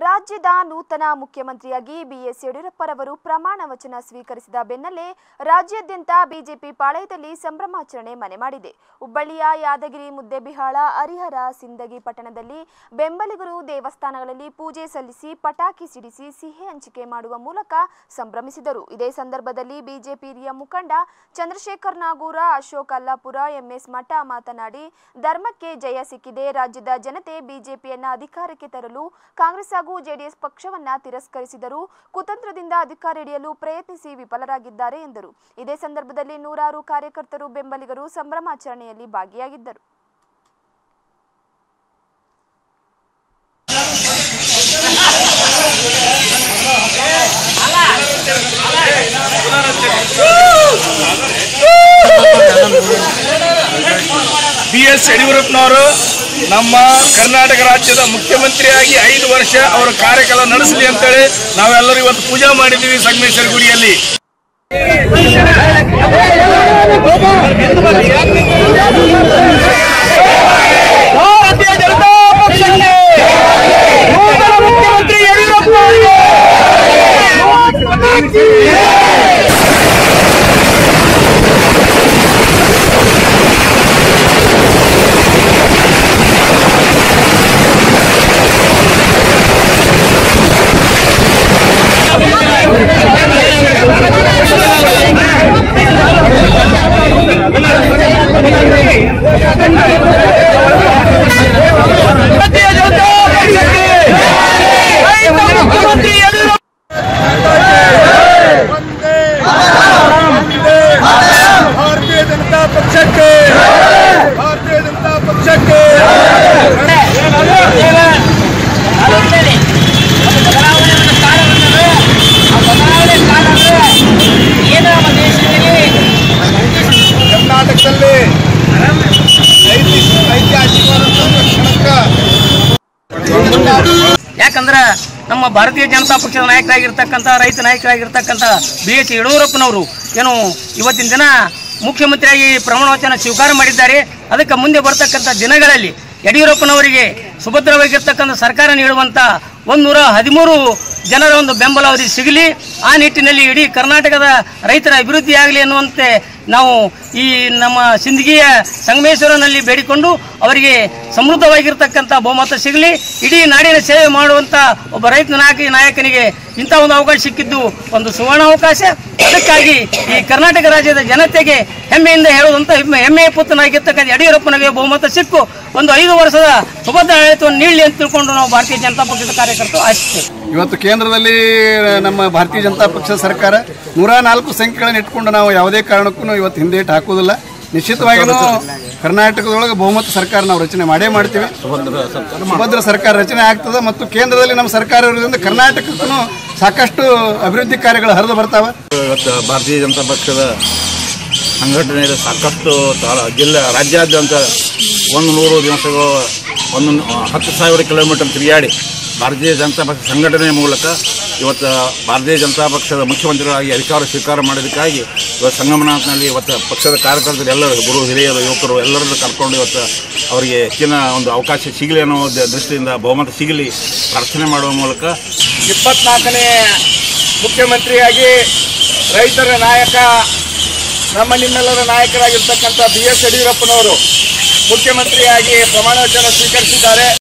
ರಾಜ್ಯದ ನೂತನ ಮುಖ್ಯಮಂತ್ರಿಯಾಗಿ ಬಿಎಸ್ ಯಡಿಯೂರಪ್ಪರವರು ಪ್ರಮಾಣ ವಚನ ಸ್ವೀಕರಿಸಿದ ಬೆನ್ನಲ್ಲೇ ರಾಜ್ಯಾದ್ಯಂತ ಬಿಜೆಪಿ ಪಾಳಯದಲ್ಲಿ ಸಂಭ್ರಮಾಚರಣೆ ಮನೆ ಮಾಡಿದೆ ಹುಬ್ಬಳ್ಳಿಯ ಯಾದಗಿರಿ ಮುದ್ದೆಬಿಹಾಳ ಹರಿಹರ ಸಿಂದಗಿ ಪಟ್ಟಣದಲ್ಲಿ ಬೆಂಬಲಿಗರು ದೇವಸ್ಥಾನಗಳಲ್ಲಿ ಪೂಜೆ ಸಲ್ಲಿಸಿ ಪಟಾಕಿ ಸಿಡಿಸಿ ಸಿಹಿ ಹಂಚಿಕೆ ಮಾಡುವ ಮೂಲಕ ಸಂಭ್ರಮಿಸಿದರು ಇದೇ ಸಂದರ್ಭದಲ್ಲಿ ಬಿಜೆಪಿ ಹಿರಿಯ ಮುಖಂಡ ಚಂದ್ರಶೇಖರ್ ನಾಗೂರ ಅಶೋಕ್ ಅಲ್ಲಾಪುರ ಎಂಎಸ್ ಮಠ ಮಾತನಾಡಿ ಧರ್ಮಕ್ಕೆ ಜಯ ಸಿಕ್ಕಿದೆ ರಾಜ್ಯದ ಜನತೆ ಬಿಜೆಪಿಯನ್ನ ಅಧಿಕಾರಕ್ಕೆ ತರಲು ಕಾಂಗ್ರೆಸ್ ಹಾಗೂ ಜೆಡಿಎಸ್ ಪಕ್ಷವನ್ನ ತಿರಸ್ಕರಿಸಿದರು ಕುತಂತ್ರದಿಂದ ಅಧಿಕಾರ ಹಿಡಿಯಲು ಪ್ರಯತ್ನಿಸಿ ವಿಫಲರಾಗಿದ್ದಾರೆ ಎಂದರು ಇದೇ ಸಂದರ್ಭದಲ್ಲಿ ನೂರಾರು ಕಾರ್ಯಕರ್ತರು ಬೆಂಬಲಿಗರು ಸಂಭ್ರಮಾಚರಣೆಯಲ್ಲಿ ಭಾಗಿಯಾಗಿದ್ದರು ಬಿ ಎಸ್ ಯಡಿಯೂರಪ್ಪನವರು ನಮ್ಮ ಕರ್ನಾಟಕ ರಾಜ್ಯದ ಮುಖ್ಯಮಂತ್ರಿಯಾಗಿ ಐದು ವರ್ಷ ಅವರ ಕಾರ್ಯಕಾಲ ನಡೆಸಲಿ ಅಂತೇಳಿ ನಾವೆಲ್ಲರೂ ಇವತ್ತು ಪೂಜೆ ಮಾಡಿದ್ದೀವಿ ಸಂಗಮೇಶ್ವರ ಗುಡಿಯಲ್ಲಿ ಭಾರತೀಯ ಜನತಾ ಪಕ್ಷಕ್ಕೆ ನೂತನ ಮುಖ್ಯಮಂತ್ರಿ ಯಡಿಯೂರಪ್ಪ ಅವರಿಗೆ ಭಾರತೀಯ ಜನತಾ ಪಕ್ಷಕ್ಕೆ ರೈತ ಮುಖ್ಯಮಂತ್ರಿ ಯಡಿಯೂರಪ್ಪ ಭಾರತೀಯ ಜನತಾ ಪಕ್ಷಕ್ಕೆ ಭಾರತೀಯ ಜನತಾ ಪಕ್ಷಕ್ಕೆ ಕರ್ನಾಟಕದಲ್ಲಿ ಐತಿ- ಐತಿಹಾಸಿಕವಾದಂತಹ ಕ್ಷಣಕ್ಕ ಯಾಕಂದ್ರೆ ನಮ್ಮ ಭಾರತೀಯ ಜನತಾ ಪಕ್ಷದ ನಾಯಕರಾಗಿರ್ತಕ್ಕಂಥ ರೈತ ನಾಯಕರಾಗಿರ್ತಕ್ಕಂಥ ಬಿ ಎಸ್ ಯಡಿಯೂರಪ್ಪನವರು ಏನು ಇವತ್ತಿನ ದಿನ ಮುಖ್ಯಮಂತ್ರಿಯಾಗಿ ಪ್ರಮಾಣ ವಚನ ಸ್ವೀಕಾರ ಮಾಡಿದ್ದಾರೆ ಅದಕ್ಕೆ ಮುಂದೆ ಬರ್ತಕ್ಕಂಥ ದಿನಗಳಲ್ಲಿ ಯಡಿಯೂರಪ್ಪನವರಿಗೆ ಸುಭದ್ರವಾಗಿರ್ತಕ್ಕಂಥ ಸರ್ಕಾರ ನೀಡುವಂಥ ಒಂದೂರ ಹದಿಮೂರು ಜನರ ಒಂದು ಬೆಂಬಲ ಅವರಿಗೆ ಸಿಗಲಿ ಆ ನಿಟ್ಟಿನಲ್ಲಿ ಇಡೀ ಕರ್ನಾಟಕದ ರೈತರ ಅಭಿವೃದ್ಧಿ ಆಗಲಿ ಅನ್ನುವಂತೆ ನಾವು ಈ ನಮ್ಮ ಸಿಂದಗಿಯ ಸಂಗಮೇಶ್ವರನಲ್ಲಿ ಬೇಡಿಕೊಂಡು ಅವರಿಗೆ ಸಮೃದ್ಧವಾಗಿರ್ತಕ್ಕಂಥ ಬಹುಮತ ಸಿಗಲಿ ಇಡೀ ನಾಡಿನ ಸೇವೆ ಮಾಡುವಂಥ ಒಬ್ಬ ರೈತ ನಾಯಕ ನಾಯಕನಿಗೆ ಇಂಥ ಒಂದು ಅವಕಾಶ ಸಿಕ್ಕಿದ್ದು ಒಂದು ಸುವರ್ಣ ಅವಕಾಶ ಅದಕ್ಕಾಗಿ ಈ ಕರ್ನಾಟಕ ರಾಜ್ಯದ ಜನತೆಗೆ ಹೆಮ್ಮೆಯಿಂದ ಹೇಳುವಂಥ ಹೆಮ್ಮೆ ಹೆಮ್ಮೆಯ ಪುತ್ರನಾಗಿರ್ತಕ್ಕಂಥ ಯಡಿಯೂರಪ್ಪನಿಗೆ ಬಹುಮತ ಸಿಕ್ಕು ಒಂದು ಐದು ವರ್ಷದ ಸುಭದ್ರ ಆಡಳಿತವನ್ನು ನೀಡಲಿ ಅಂತ ತಿಳ್ಕೊಂಡು ನಾವು ಭಾರತೀಯ ಜನತಾ ಪಕ್ಷದ ಕಾರ್ಯಕರ್ತರು ಆಶಿಸ್ತೇವೆ ಇವತ್ತು ಕೇಂದ್ರದಲ್ಲಿ ನಮ್ಮ ಭಾರತೀಯ ಜನತಾ ಪಕ್ಷ ಸರ್ಕಾರ ನೂರ ನಾಲ್ಕು ಸಂಖ್ಯೆಗಳನ್ನು ಇಟ್ಕೊಂಡು ನಾವು ಯಾವುದೇ ಕಾರಣಕ್ಕೂ ಇವತ್ತು ಹಿಂದೇಟು ಹಾಕುವುದಿಲ್ಲ ನಿಶ್ಚಿತವಾಗಿಯೂ ಕರ್ನಾಟಕದೊಳಗೆ ಬಹುಮತ ಸರ್ಕಾರ ನಾವು ರಚನೆ ಮಾಡೇ ಮಾಡ್ತೀವಿ ಸುಭದ್ರ ಸರ್ಕಾರ ರಚನೆ ಆಗ್ತದೆ ಮತ್ತು ಕೇಂದ್ರದಲ್ಲಿ ನಮ್ಮ ಸರ್ಕಾರ ಇರೋದ್ರಿಂದ ಕರ್ನಾಟಕಕ್ಕೂ ಸಾಕಷ್ಟು ಅಭಿವೃದ್ಧಿ ಕಾರ್ಯಗಳು ಹರಿದು ಬರ್ತಾವೆ ಇವತ್ತು ಭಾರತೀಯ ಜನತಾ ಪಕ್ಷದ ಸಂಘಟನೆಯಲ್ಲಿ ಸಾಕಷ್ಟು ತಾಲ- ಜಿಲ್ಲೆ ರಾಜ್ಯಾದ್ಯಂತ ಒಂದು ನೂರು ದಿವಸಗಳು ಒಂದು ಹತ್ತು ಸಾವಿರ ಕಿಲೋಮೀಟರ್ ತಿರುಗಾಡಿ ಭಾರತೀಯ ಜನತಾ ಪಕ್ಷ ಸಂಘಟನೆ ಮೂಲಕ ಇವತ್ತು ಭಾರತೀಯ ಜನತಾ ಪಕ್ಷದ ಮುಖ್ಯಮಂತ್ರಿಗಳಾಗಿ ಅಧಿಕಾರ ಸ್ವೀಕಾರ ಮಾಡೋದಕ್ಕಾಗಿ ಇವತ್ತು ಸಂಗಮನಾಥ್ನಲ್ಲಿ ಇವತ್ತು ಪಕ್ಷದ ಕಾರ್ಯಕರ್ತರು ಎಲ್ಲರೂ ಗುರು ಹಿರಿಯರು ಯುವಕರು ಎಲ್ಲರನ್ನು ಕರ್ಕೊಂಡು ಇವತ್ತು ಅವರಿಗೆ ಹೆಚ್ಚಿನ ಒಂದು ಅವಕಾಶ ಸಿಗಲಿ ಅನ್ನೋ ದ- ದೃಷ್ಟಿಯಿಂದ ಬಹುಮತ ಸಿಗಲಿ ಪ್ರಾರ್ಥನೆ ಮಾಡುವ ಮೂಲಕ ಇಪ್ಪತ್ನಾಲ್ಕನೇ ಮುಖ್ಯಮಂತ್ರಿಯಾಗಿ ರೈತರ ನಾಯಕ ನಮ್ಮ ನಿಮ್ಮೆಲ್ಲರ ನಾಯಕರಾಗಿರ್ತಕ್ಕಂಥ ಬಿ ಎಸ್ ಯಡಿಯೂರಪ್ಪನವರು ಮುಖ್ಯಮಂತ್ರಿಯಾಗಿ ಪ್ರಮಾಣ ವಚನ ಸ್ವೀಕರಿಸಿದ್ದಾರೆ